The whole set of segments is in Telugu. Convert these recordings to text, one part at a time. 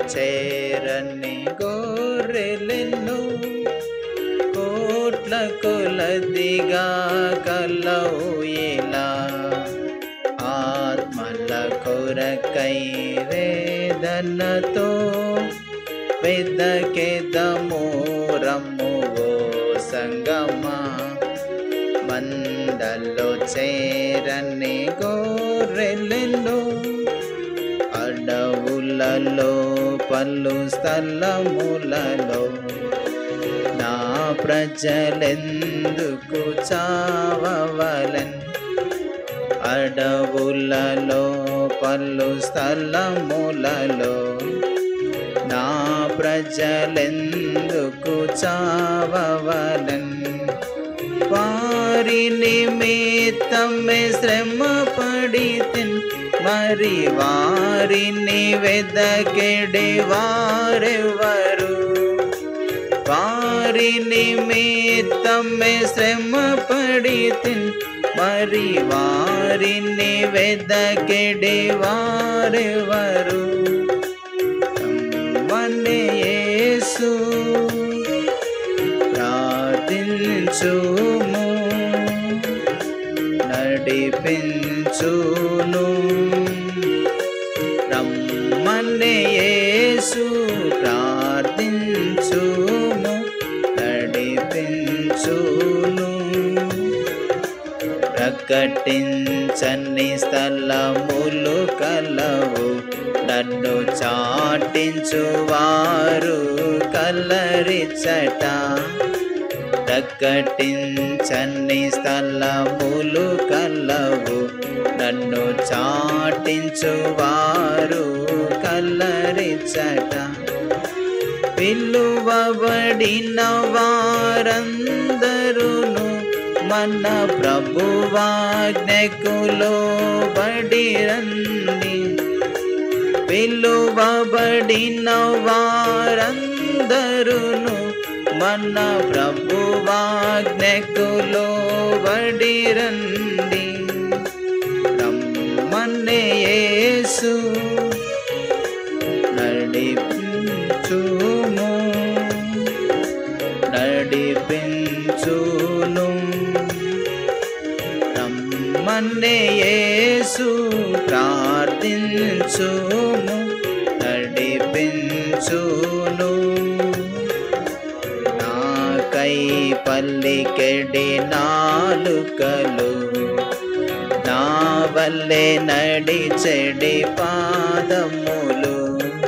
చేరని గోరెలెన్ను కోట్ల కొలదిగా కలవు ఇలా ఆత్మల కొరకై వేదనతో వెదకెదము రమ్ము ఓ సంగమా మందల్లో చేరని గోరెలెన్ను అడవులలో పలు స్థలములలో నా ప్రజలెందుకు చావవలన్ అడవులలో పలు స్థలములలో నా ప్రజలెందుకు చావవలన్ వారి నిమిత్తమే శ్రమ పడితిన్ మరి వారిని వెదకెడి వారెవరు వారి నిమిత్తమే శ్రమ పడితిన్ మరి వారిని వెదకెడి వారెవరు మన యేసు ప్రార్థించుము నడిపించును రమ్మని యేసు ప్రార్థించుము నడిపించును ప్రకటించని స్థలములు కలవు నన్ను చాటించువారు కలరిచట ప్రకటించని స్థలములు కలవు నన్ను చాటించువారు కలరిచట పిలువబడిన వారందరును మన ప్రభువాజ్ఞకులో బడిరండి పిలువబడిన వారందరును మన ప్రభువాజ్ఞకులో బడిరండి రమ్మనే యేసు నడిపించుము నడిపించును రమ్మనే యేసు ప్రార్థించుము నడిపించును నాకై పల్లికెడి నాలుకలు నా వల్లే నడిచెడి పాదములు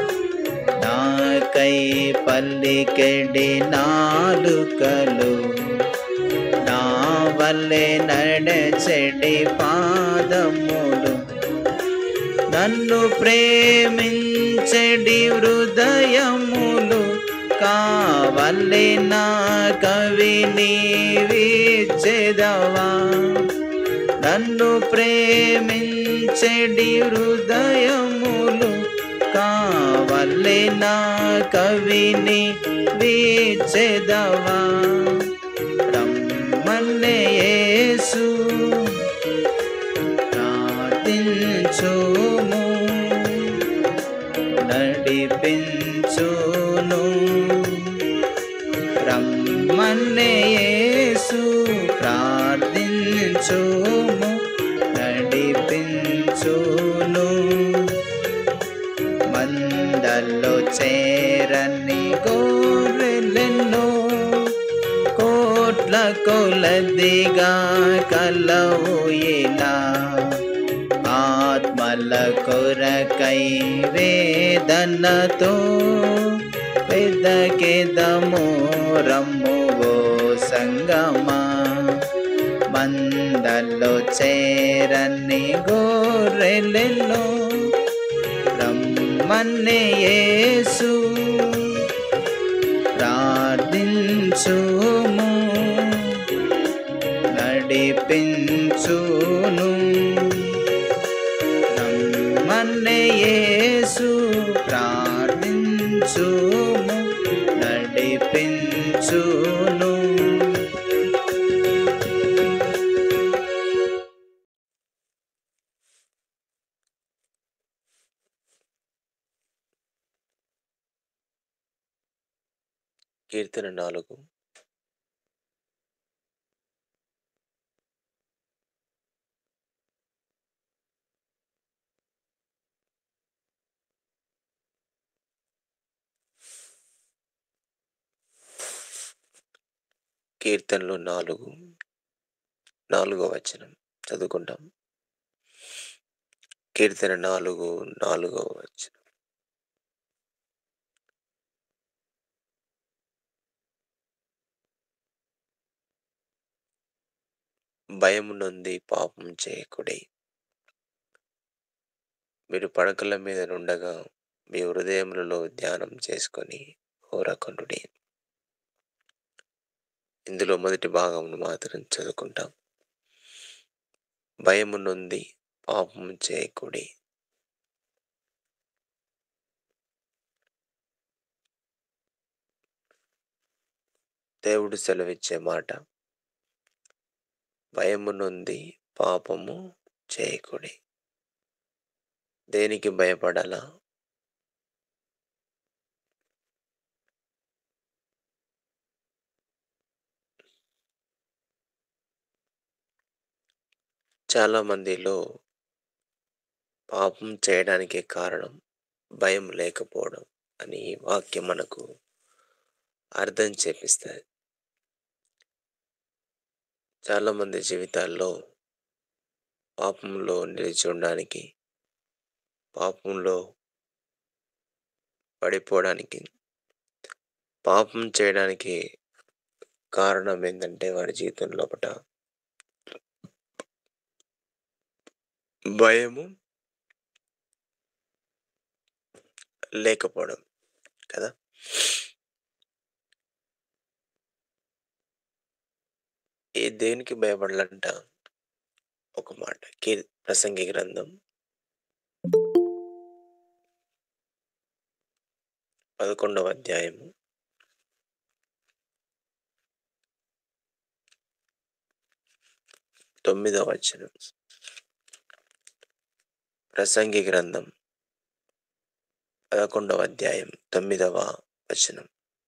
నాకై పల్లికెడి నాలుకలు నా వల్లే నడచెడి పాదములు నన్ను ప్రేమించెడి హృదయములు కావలే నా కవిని విచ్చెదవా నన్ను ప్రేమించెడి హృదయములు కావలే నా కవిని విచ్చెదవా రమ్మనే యేసు ప్రార్థించుము నడిపించును రమ్మనే యేసు ప్రార్థించుము నడిపించును మందల్లో చేరని గోరెలెన్నో కోట్ల కొలదిగా కలవు ఇలా ఆత్మల కొరకై వేదనతో పెదకెదము రమ్ము ఓ సంగమా మందల్లో చేరని గోరెలెన్నో రమ్మనే యేసు ప్రార్థించుము నడిపించును రమ్మనే యేసు ప్రార్థించుము నడిపించును కీర్తన నాలుగు కీర్తనలు నాలుగు నాలుగో వచనం చదువుకుంటాం కీర్తన నాలుగు నాలుగో వచనం భయము నొంది పాపం చేయకుడి మీరు పడకల మీద నుండగా మీ హృదయములలో ధ్యానం చేసుకొని ఓరకొండుడి ఇందులో మొదటి భాగమును మాత్రం చదువుకుంటాం భయము నొంది పాపము చేయకుడి దేవుడు సెలవిచ్చే మాట భయము నొంది పాపము చేయకుడి దేనికి భయపడాలా చాలా మందిలో పాపం చేయడానికి కారణం భయం లేకపోవడం అని ఈ వాక్యం మనకు అర్థం చేపిస్తుంది చాలా మంది జీవితాల్లో పాపంలో నిలిచి ఉండడానికి పాపంలో పడిపోవడానికి పాపం చేయడానికి కారణం ఏంటంటే వారి జీవితం లోపట భయము లేకపోవడం కదా ఏ దేనికి భయపడాలంట ఒక మాట కీ ప్రసంగి గ్రంథం పదకొండవ అధ్యాయము తొమ్మిదవ వచనం ప్రసంగి గ్రంథం పదకొండవ అధ్యాయం తొమ్మిదవ వచనం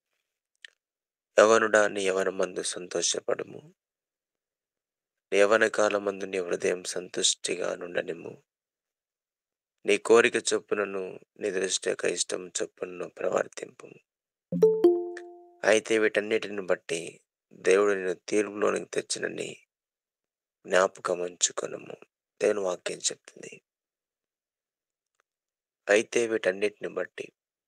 యవనుడా నీ యవన మందు సంతోషపడము నీ యవన కాలమందు నీ హృదయం సంతుష్టిగా నుండనిము నీ కోరిక చొప్పునను నీ దృష్టిక ఇష్టం చొప్పునను ప్రవర్తింపు అయితే వీటన్నిటిని బట్టి దేవుడు నిన్ను తీర్పులోనికి తెచ్చినని జ్ఞాపకం ఉంచుకొనము దేవుని వాక్యం చెప్తుంది అయితే వీటన్నిటిని బట్టి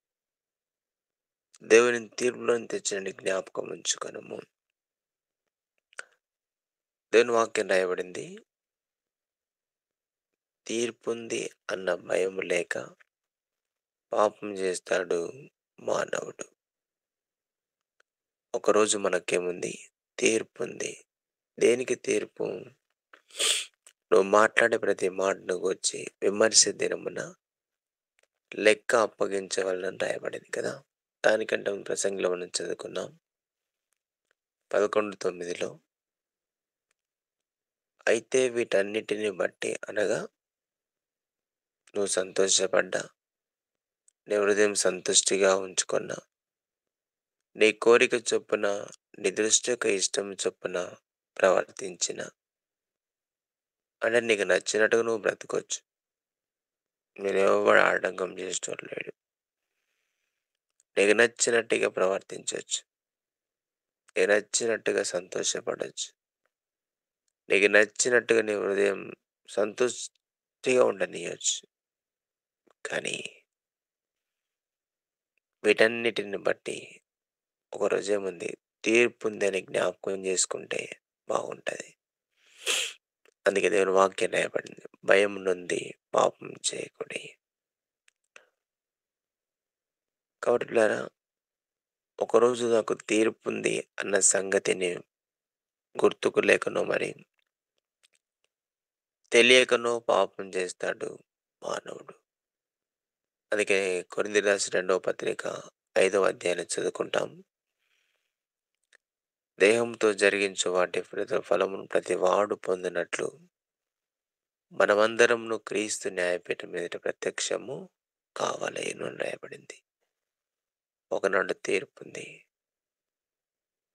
దేవుని తీర్పులోని తెచ్చినని జ్ఞాపకం ఉంచుకొనము దేవుని వాక్యం రాయబడింది తీర్పుంది అన్న భయం లేక పాపం చేస్తాడు మానవుడు ఒకరోజు మనకేముంది తీర్పు ఉంది దేనికి తీర్పు నువ్వు మాట్లాడే ప్రతి మాటను వచ్చి విమర్శ దినమున లెక్క అప్పగించవలని రాయబడింది కదా దానికంటే ముందు ప్రసంగిలో మనం చదువుకున్నాం పదకొండు తొమ్మిదిలో అయితే వీటన్నిటిని బట్టి అనగా నువ్వు సంతోషపడ్డా నీ హృదయం సంతుష్టిగా ఉంచుకున్నా నీ కోరిక చొప్పున నీ దృష్టి యొక్క ఇష్టం చొప్పున ప్రవర్తించిన అంటే నీకు నచ్చినట్టుగా నువ్వు బ్రతకొచ్చు నేను ఎవరు ఆటంకం చేసేటోడు లేడు నీకు నచ్చినట్టుగా ప్రవర్తించవచ్చు నీకు నచ్చినట్టుగా సంతోషపడవచ్చు నీకు నచ్చినట్టుగా నీ హృదయం సంతృష్టిగా ఉండనీయచ్చు కానీ వీటన్నిటిని బట్టి ఒక రోజు ఏముంది తీర్పు ఉందని జ్ఞాపకం చేసుకుంటే బాగుంటుంది అందుకే దేవుని వాక్యం రాయబడింది భయం నుండి పాపం చేయకుడి కాబట్టి పిల్లారా ఒకరోజు నాకు తీర్పు ఉంది అన్న సంగతిని గుర్తుకు లేకనో మరి తెలియకనో పాపం చేస్తాడు మానవుడు అందుకే కొరింది రాసి రెండవ పత్రిక ఐదవ అధ్యాయాన్ని చదువుకుంటాం దేహంతో జరిగించు వాటి ప్రతి ఫలమును ప్రతి వాడు పొందినట్లు మనమందరమును క్రీస్తు న్యాయపీఠం మీద ప్రత్యక్షము కావాలేను అని రాయబడింది ఒకనాడు తీర్పు ఉంది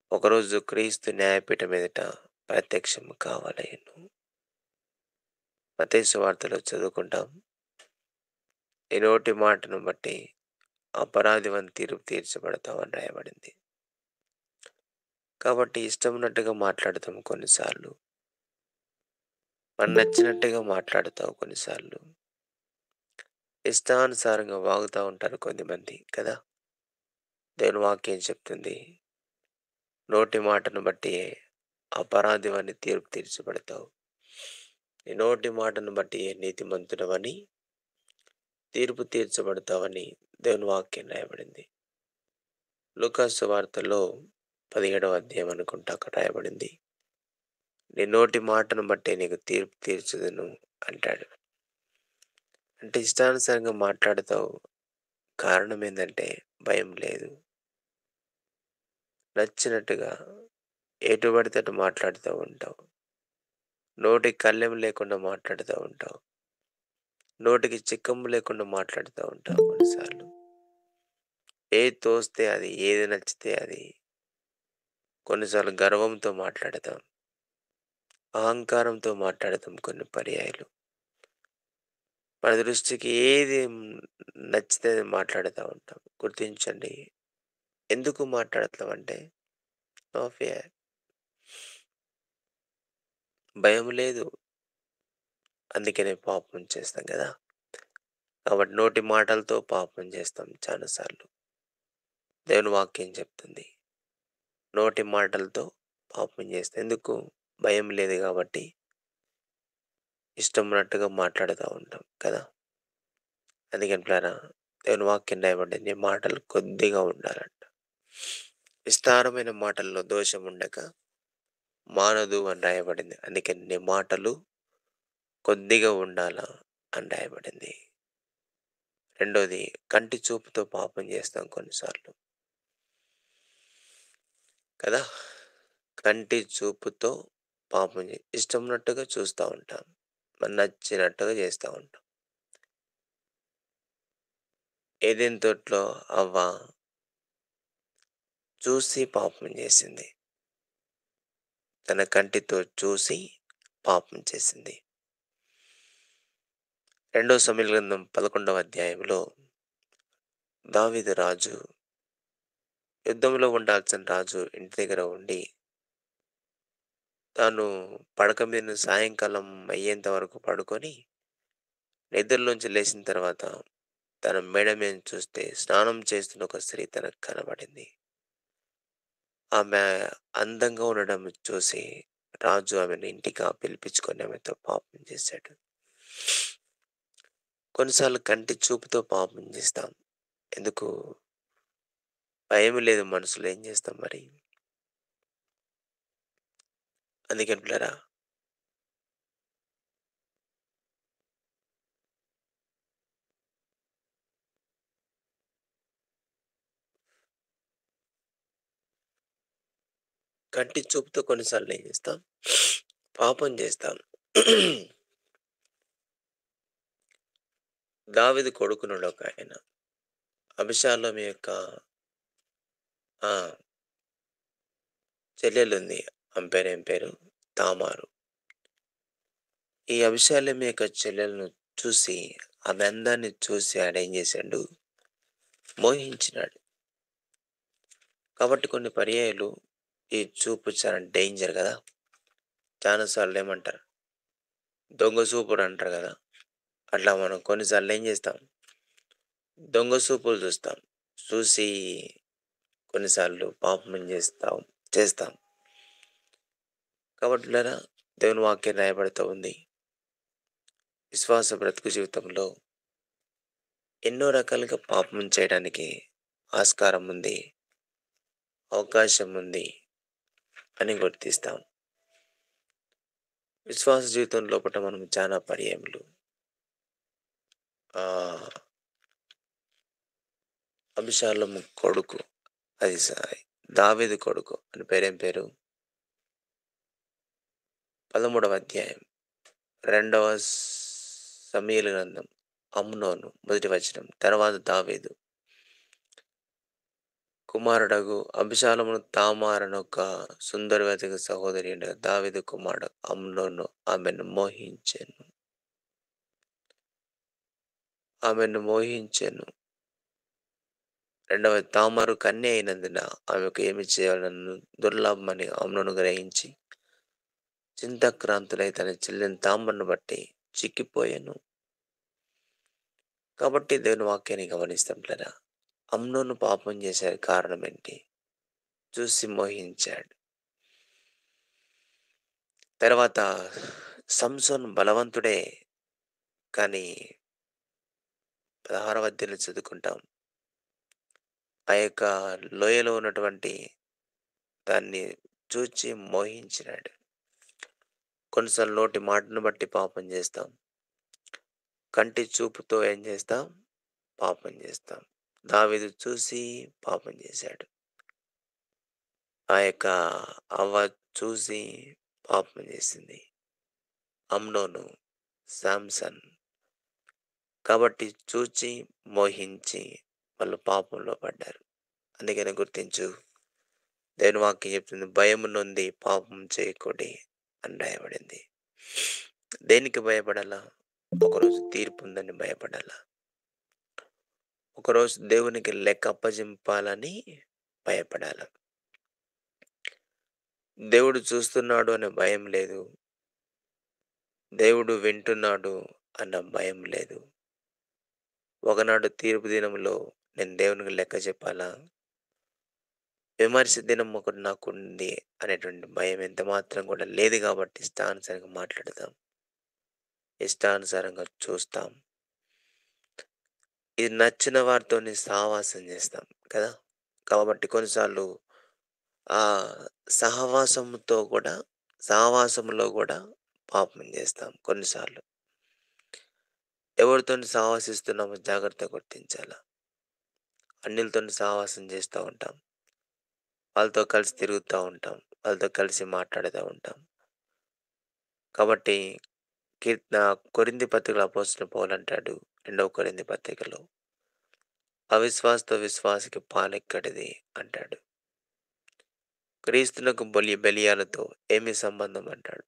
ఒకరోజు క్రీస్తు న్యాయపీఠం ఎదుట ప్రత్యక్షం కావాలయ్యను మతేసు వార్తలో చదువుకుంటాం ఈ నోటి మాటను బట్టి అపరాధివని తీర్పు తీర్చబడతామని రాయబడింది కాబట్టి ఇష్టం ఉన్నట్టుగా మాట్లాడతాం కొన్నిసార్లు మన నచ్చినట్టుగా మాట్లాడతావు కొన్నిసార్లు ఇష్టానుసారంగా వాగుతూ ఉంటారు కొంతమంది కదా దేవుని వాక్యం చెప్తుంది నోటి మాటను బట్టి అపరాధివని తీర్పు తీర్చబడతావు నీ నోటి మాటను బట్టి నీతిమంతుడవని తీర్పు తీర్చబడతావని దేవుని వాక్యం రాయబడింది లుకాసు వార్తలో పదిహేడవ అధ్యాయం అనుకుంటా అక్కడ రాయబడింది నీ నోటి మాటను బట్టి నీకు తీర్పు తీర్చుదును అంటాడు అంటే ఇష్టానుసారంగా మాట్లాడతావు కారణం ఏంటంటే భయం లేదు నచ్చినట్టుగా ఎటు పడితే అటు మాట్లాడుతూ ఉంటావు నోటికి కళ్ళెం లేకుండా మాట్లాడుతూ ఉంటావు నోటికి చిక్కము లేకుండా మాట్లాడుతూ ఉంటావు కొన్నిసార్లు ఏది తోస్తే అది ఏది నచ్చితే అది కొన్నిసార్లు గర్వంతో మాట్లాడతాం అహంకారంతో మాట్లాడతాం కొన్ని పర్యాయాలు మన దృష్టికి ఏది నచ్చితే అది మాట్లాడుతూ ఉంటాం గుర్తించండి ఎందుకు మాట్లాడతాం అంటే నో ఫియర్ భయం లేదు అందుకనే పాపం చేస్తాం కదా కాబట్టి నోటి మాటలతో పాపం చేస్తాం చాలాసార్లు దేవుని వాక్యం చెప్తుంది నోటి మాటలతో పాపం చేస్తాం ఎందుకు భయం లేదు కాబట్టి ఇష్టం ఉన్నట్టుగా మాట్లాడుతూ ఉంటాం కదా అందుకని ప్లారా దేవుని వాక్యం రాయబడింది నీ మాటలు కొద్దిగా ఉండాలంట విస్తారమైన మాటల్లో దోషం ఉండక మానదు అని రాయబడింది అందుకని నీ మాటలు కొద్దిగా ఉండాలా అని రాయబడింది రెండోది కంటి చూపుతో పాపం చేస్తాం కొన్నిసార్లు కదా కంటి చూపుతో పాపం చే ఇష్టం ఉన్నట్టుగా చూస్తూ ఉంటాం మన నచ్చినట్టుగా చేస్తూ ఉంటాం ఏదైనా తోటలో అవ్వ చూసి పాపం చేసింది తన కంటితో చూసి పాపం చేసింది రెండో సమీల గ్రంథం పదకొండవ అధ్యాయంలో దావీదు రాజు యుద్ధంలో ఉండాల్సిన రాజు ఇంటి దగ్గర ఉండి తాను పడక మీద సాయంకాలం అయ్యేంత వరకు పడుకొని నిద్రలోంచి లేచిన తర్వాత తన మెడ మీద చూస్తే స్నానం చేస్తున్న ఒక స్త్రీ తనకు కనబడింది ఆమె అందంగా ఉండడం చూసి రాజు ఆమెను ఇంటికి పిలిపించుకొని ఆమెతో పాపం చేశాడు కొన్నిసార్లు కంటి చూపుతో పాపం చేస్తాం ఎందుకు భయం లేదు మనసులో ఏం చేస్తాం మరి అందుకని పిల్లరా కంటి చూపుతో కొన్నిసార్లు ఏం చేస్తాం పాపం చేస్తాం దావిది కొడుకునుడు ఒక ఆయన అభిషాలం యొక్క ఆ చెల్లెలుంది ఆమె పేరు ఏం పేరు తామారు ఈ అభిషాలం యొక్క చెల్లెలను చూసి ఆమె అందాన్ని చూసి ఆడ ఏం చేశాడు మోహించినాడు కాబట్టి కొన్ని పర్యాయాలు ఈ చూపు చాలా డేంజర్ కదా చాలాసార్లు ఏమంటారు దొంగ చూపుడు అంటారు కదా అట్లా మనం కొన్నిసార్లు ఏం చేస్తాం దొంగ చూపులు చూస్తాం చూసి కొన్నిసార్లు పాపం చేస్తాం చేస్తాం కాబట్టి పిల్లరా, దేవుని వాక్యం రాయబడుతూ ఉంది విశ్వాస బ్రతుకు జీవితంలో ఎన్నో రకాలుగా పాపం చేయడానికి ఆస్కారం ఉంది అవకాశం ఉంది అని గుర్తిస్తాం విశ్వాస జీవితం లోపల మనం చాలా పర్యాయములు ఆ అభిషాలము కొడుకు అది స- దావీదు కొడుకు అని పేరేం పేరు పదమూడవ అధ్యాయం రెండవ సమీల గ్రంథం అమ్నోను మొదటి వచనం తర్వాత దావీదు కుమారుడగు అభిషాలమును తామారనొక సుందరవతికి సహోదరి అయిన దావీదు కుమారుడు అమ్నోను ఆమెను మోహించెను ఆమెను మోహించెను రెండవ తామారు కన్య అయినందున ఆమెకు ఏమి చేయాలని దుర్లాభమని అమ్నోను గ్రహించి చింతాక్రాంతులై తన చెల్లిని తామరను బట్టి చిక్కిపోయాను కాబట్టి దేవుని వాక్యాన్ని గమనిస్తాంటారా అమ్నోను పాపం చేసే కారణం ఏంటి చూసి మోహించాడు తర్వాత సంసోన్ బలవంతుడే కానీ పదహారవ అధ్యాయంలో చదువుకుంటాం ఆ యొక్క లోయలో ఉన్నటువంటి దాన్ని చూచి మోహించినాడు కొన్నిసార్లు నోటి మాటను బట్టి పాపం చేస్తాం కంటి చూపుతో ఏం చేస్తాం పాపం చేస్తాం దావీదు చూసి పాపం చేశాడు ఆ యొక్క అవ్వ చూసి పాపం చేసింది అమ్నోను శాంసన్ కాబట్టి చూచి మోహించి వాళ్ళు పాపంలో పడ్డారు అందుకని గుర్తించు దేవుని వాక్యం చెప్తుంది భయం నుండి పాపం చేయకూడి అని రాయబడింది దేనికి భయపడాలా ఒకరోజు తీర్పు ఉందని భయపడాలా ఒకరోజు దేవునికి లెక్క అప్పజింపాలని భయపడాల దేవుడు చూస్తున్నాడు అనే భయం లేదు దేవుడు వింటున్నాడు అన్న భయం లేదు ఒకనాడు తీర్పు దినంలో నేను దేవునికి లెక్క చెప్పాలా విమర్శ దినం ఒకటి నాకు ఉంది అనేటువంటి భయం ఎంత మాత్రం కూడా లేదు కాబట్టి ఇష్టానుసారంగా మాట్లాడతాం ఇష్టానుసారంగా చూస్తాం ఇది నచ్చిన వారితోని సావాసం చేస్తాం కదా కాబట్టి కొన్నిసార్లు ఆ సహవాసంతో కూడా సహవాసంలో కూడా పాపం చేస్తాం కొన్నిసార్లు ఎవరితో సహవాసిస్తున్నామో జాగ్రత్త గుర్తించాల అన్నిలతో సహవాసం చేస్తూ ఉంటాం వాళ్ళతో కలిసి తిరుగుతూ ఉంటాం వాళ్ళతో కలిసి మాట్లాడుతూ ఉంటాం కాబట్టి కీర్తన కొరింది పత్రికలో అపోసిన పోలంటాడు రెండవ కొరింది పత్రికలో అవిశ్వాసతో విశ్వాసకి పాలెక్కడిది అంటాడు క్రీస్తునకు బలి బలియాలతో ఏమి సంబంధం అంటాడు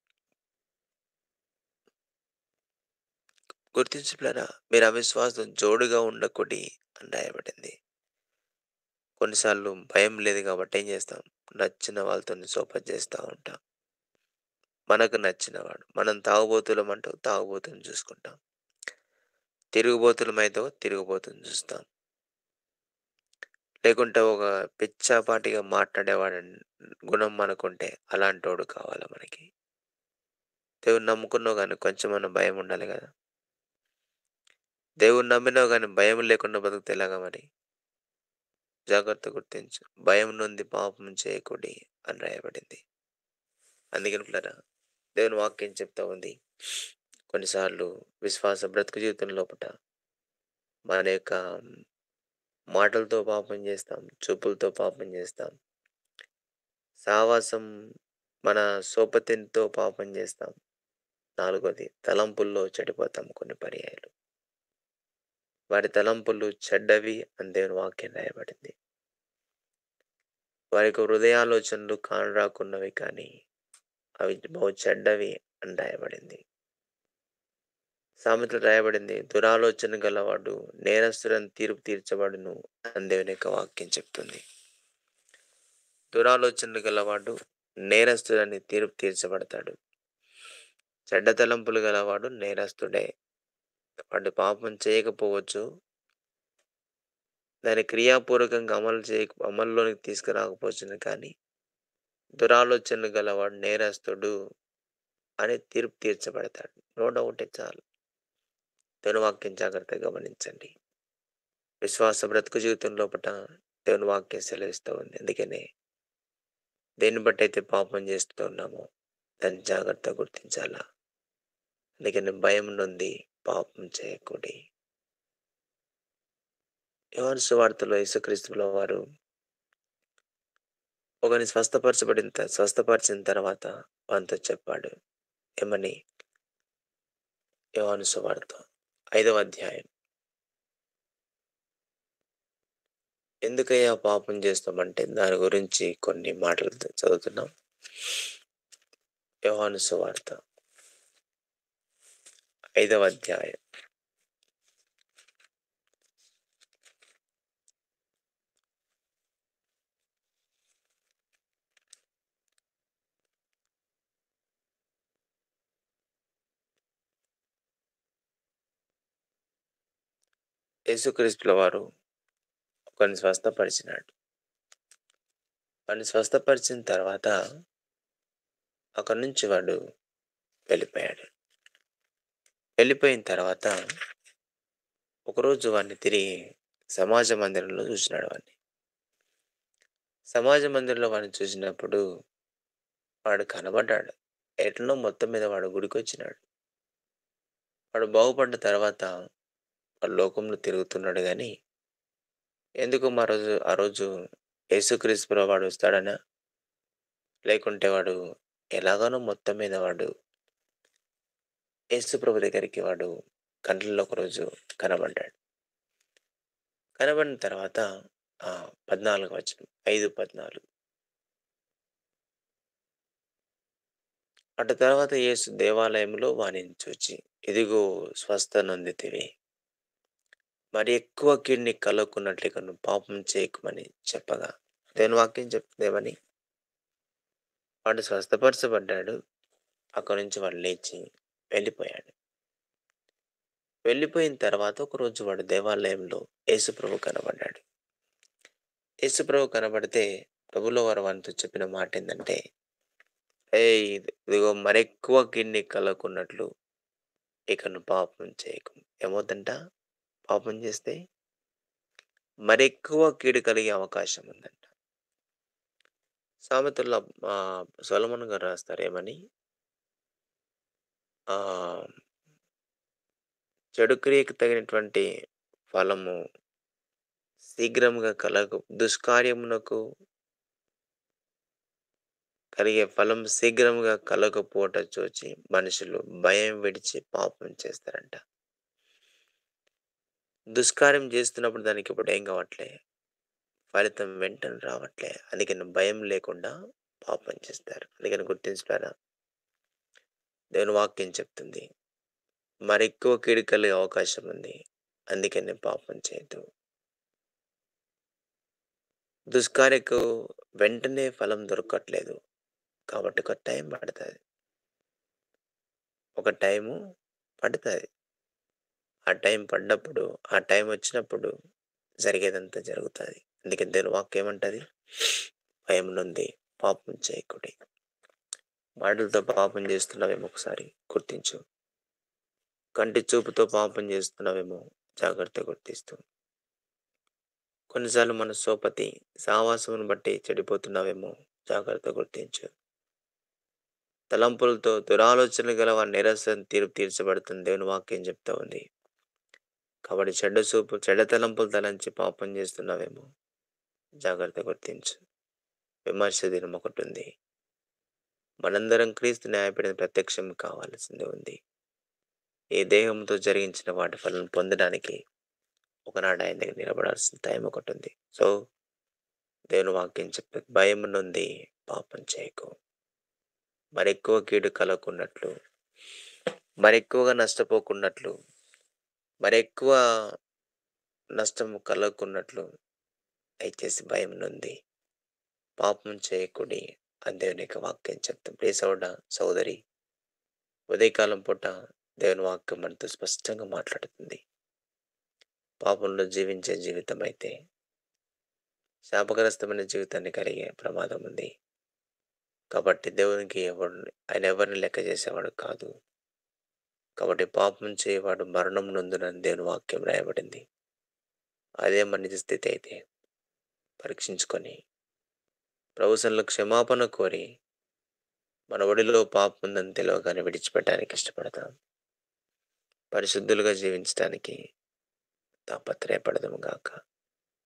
గుర్తించులేరా మీరు అవిశ్వాసం జోడుగా ఉండకూడి అని రాయబడింది కొన్నిసార్లు భయం లేదు కాబట్టి ఏం చేస్తాం నచ్చిన వాళ్ళతో సోపత్ చేస్తూ ఉంటాం మనకు నచ్చినవాడు మనం తాగుబోతులం అంటూ తాగుబోతుని చూసుకుంటాం తిరుగుబోతులమైతే తిరుగుబోతుని చూస్తాం లేకుంటే ఒక పిచ్చాపాటిగా మాట్లాడేవాడు గుణం మనకుంటే అలాంటోడు కావాలి మనకి దేవుని నమ్ముకున్నావు కానీ కొంచెమన్నా భయం ఉండాలి కదా దేవుని నమ్మినావు కానీ భయం లేకుండా బతుకుతే ఎలాగా మరి జాగ్రత్త గుర్తించు భయం నుండి పాపం చేయకూడి అని రాయబడింది అందుకని పిల్లరా దేవుని వాక్యం చెప్తా ఉంది కొన్నిసార్లు విశ్వాస బ్రతుకు జీవితం లోపల మన యొక్క మాటలతో పాపం చేస్తాం చూపులతో పాపం చేస్తాం సావాసం మన సోపతితో పాపం చేస్తాం నాలుగోది తలంపుల్లో చెడిపోతాం కొన్ని పర్యాయాలు వారి తలంపులు చెడ్డవి అని దేవుని వాక్యం రాయబడింది వారి యొక్క హృదయాలోచనలు కానరాకున్నవి కానీ అవి బహు చెడ్డవి అని రాయబడింది సామెతలు రాయబడింది దురాలోచన గలవాడు నేరస్తులను తీర్పు తీర్చబడును అని దేవుని యొక్క వాక్యం చెప్తుంది దురాలోచనలు గలవాడు నేరస్తుడని తీర్పు తీర్చబడతాడు చెడ్డ తలంపులు గలవాడు నేరస్తుడే వాడు పాపం చేయకపోవచ్చు దాన్ని క్రియాపూర్వకంగా అమలు చేయ అమల్లోనికి తీసుకురాకపోవచ్చును కానీ దురాలోచనలు గలవాడు నేరస్తుడు అని తీర్పు తీర్చబడతాడు నో డౌట్ చాలు దేవుని వాక్యం జాగ్రత్తగా గమనించండి విశ్వాస బ్రతుకు జీవితం లోపల దేవుని వాక్యం సెలవిస్తూ ఉంది అందుకనే దేన్ని బట్టి అయితే పాపం చేస్తూ ఉన్నామో దాన్ని జాగ్రత్త గుర్తించాలా అందుకని భయం నుండి పాపం చేయకూడి యోహాను సువార్తలో యేసుక్రీస్తుల వారు ఒకని స్వస్థపరచబడిన త- స్వస్థపరిచిన తర్వాత వానితో చెప్పాడు ఏమని యోహాను సువార్త ఐదవ అధ్యాయం ఎందుకయ్యా పాపం చేస్తామంటే దాని గురించి కొన్ని మాటలు త- చదువుతున్నాం యోహాను సువార్త ఐదవ అధ్యాయం యేసుక్రీస్తుల వారు ఒకరిని స్వస్థపరిచినాడు వాడిని స్వస్థపరిచిన తర్వాత అక్కడి నుంచి వాడు వెళ్ళిపోయాడు వెళ్ళిపోయిన తర్వాత ఒకరోజు వాడిని తిరిగి సమాజ మందిరంలో చూసినాడు వాడిని సమాజ మందిరంలో వాడిని చూసినప్పుడు వాడు కనబడ్డాడు ఎట్లనో మొత్తం మీద వాడు గుడికి వచ్చినాడు వాడు బాగుపడ్డ తర్వాత వాడు లోకంలో తిరుగుతున్నాడు కానీ ఎందుకు మా రోజు ఆ రోజు యేసుక్రీస్తులో వాడు వస్తాడనా లేకుంటే వాడు ఎలాగానో మొత్తం మీద వాడు యేసు ప్రభు దగ్గరికి వాడు కంట్లలో ఒకరోజు కనబడ్డాడు కనబడిన తర్వాత ఆ, పద్నాలుగు వచ్చిన ఐదు పద్నాలుగు అటు తర్వాత యేసు దేవాలయంలో వాణిని చూచి ఇదిగో స్వస్థ నొందితివి మరి ఎక్కువ కీడ్ని కలుగుకున్నట్లు ఇక నువ్వు పాపం చేయకమని చెప్పగా దేని వాక్యం చెప్తుందేమని వాడు స్వస్థపరచబడ్డాడు అక్కడి నుంచి వాడు లేచి వెళ్ళిపోయాడు వెళ్ళిపోయిన తర్వాత ఒకరోజు వాడు దేవాలయంలో యేసుప్రభు కనబడ్డాడు యేసుప్రభు కనబడితే ప్రభులో వారు వారితో చెప్పిన మాట ఏంటంటే ఏ ఇదిగో మరెక్కువ కిడ్నీ కలగకున్నట్లు ఇక నువ్వు పాపం చేయకు ఏమవుతుందంట పాపం చేస్తే మరెక్కువ కీడు కలిగే అవకాశం ఉందంట సామెతల్లో ఆ, సొలొమోన్ గారు రాస్తారు ఏమని ఆ చెడు క్రియకు తగినటువంటి ఫలము శీఘ్రముగా కలగ దుష్కార్యమునకు కలిగే ఫలం శీఘ్రముగా కలగపోవట చూచి మనుషులు భయం విడిచి పాపం చేస్తారంట దుష్కార్యం చేస్తున్నప్పుడు దానికి ఇప్పుడు ఏం కావట్లే ఫలితం వెంటనే రావట్లే అందుకని భయం లేకుండా పాపం చేస్తారు అందుకని గుర్తించుతారా దేవుని వాక్యం చెప్తుంది మరెక్కువ కీడు కలిగే అవకాశం ఉంది అందుకని పాపం చేయదు దుష్కార్యకు వెంటనే ఫలం దొరకట్లేదు కాబట్టి ఒక టైం పడుతుంది ఒక టైము పడుతుంది ఆ టైం పడ్డప్పుడు ఆ టైం వచ్చినప్పుడు జరిగేదంతా జరుగుతుంది అందుకే దేవుని వాక్యం ఏమంటది భయం నుండి పాపం చేయకుడి మాటలతో పాపం చేస్తున్నావేమో ఒకసారి గుర్తించు కంటి చూపుతో పాపం చేస్తున్నావేమో జాగ్రత్త గుర్తిస్తూ కొన్నిసార్లు మన సోపతి సావాసమును బట్టి చెడిపోతున్నావేమో జాగ్రత్త గుర్తించు తలంపులతో దురాలోచనలు గల వారి నిరసన తీర్పు తీర్చబడుతుంది దేవుని వాక్యం చెప్తా ఉంది కాబట్టి చెడ్డ చూపు చెడ్డ తలంపులు తలంచి పాపం చేస్తున్నావేమో జాగ్రత్త గుర్తించు విమర్శ దినం ఒకటి ఉంది మనందరం క్రీస్తు న్యాయపడిన ప్రత్యక్షం కావాల్సింది ఉంది ఈ దేహంతో జరిగించిన వాటి ఫలం పొందడానికి ఒకనాడు ఆయన దగ్గర నిలబడాల్సిన టైం ఒకటి ఉంది సో దేవుని వాక్యం చెప్పే భయం నుండి పాపం చేయకు మరెక్కువ కీడు కలగకున్నట్లు మరెక్కువగా నష్టపోకున్నట్లు మరెక్కువ నష్టం కలగకున్నట్లు దయచేసి భయం నుండి పాపం చేయకుడి అని దేవుని యొక్క వాక్యం చెప్తాం ప్రియ సోడ సోదరి ఉదయకాలం పూట దేవుని వాక్యం మనతో స్పష్టంగా మాట్లాడుతుంది పాపంలో జీవించే జీవితం అయితే శాపగ్రస్తమైన జీవితాన్ని కలిగే ప్రమాదం ఉంది కాబట్టి దేవునికి ఎవరు ఆయన ఎవరిని లెక్క చేసేవాడు కాదు కాబట్టి పాపం చేయవాడు మరణం నందునని దేవుని వాక్యం రాయబడింది అదే మన నిజ స్థితి అయితే పరీక్షించుకొని ప్రభుత్వంలో క్షమాపణ కోరి మన ఒడిలో పాపం ఉందని తెలియగానే విడిచిపెట్టడానికి ఇష్టపడతాం పరిశుద్ధులుగా జీవించడానికి తాపత్రయపడదాము గాక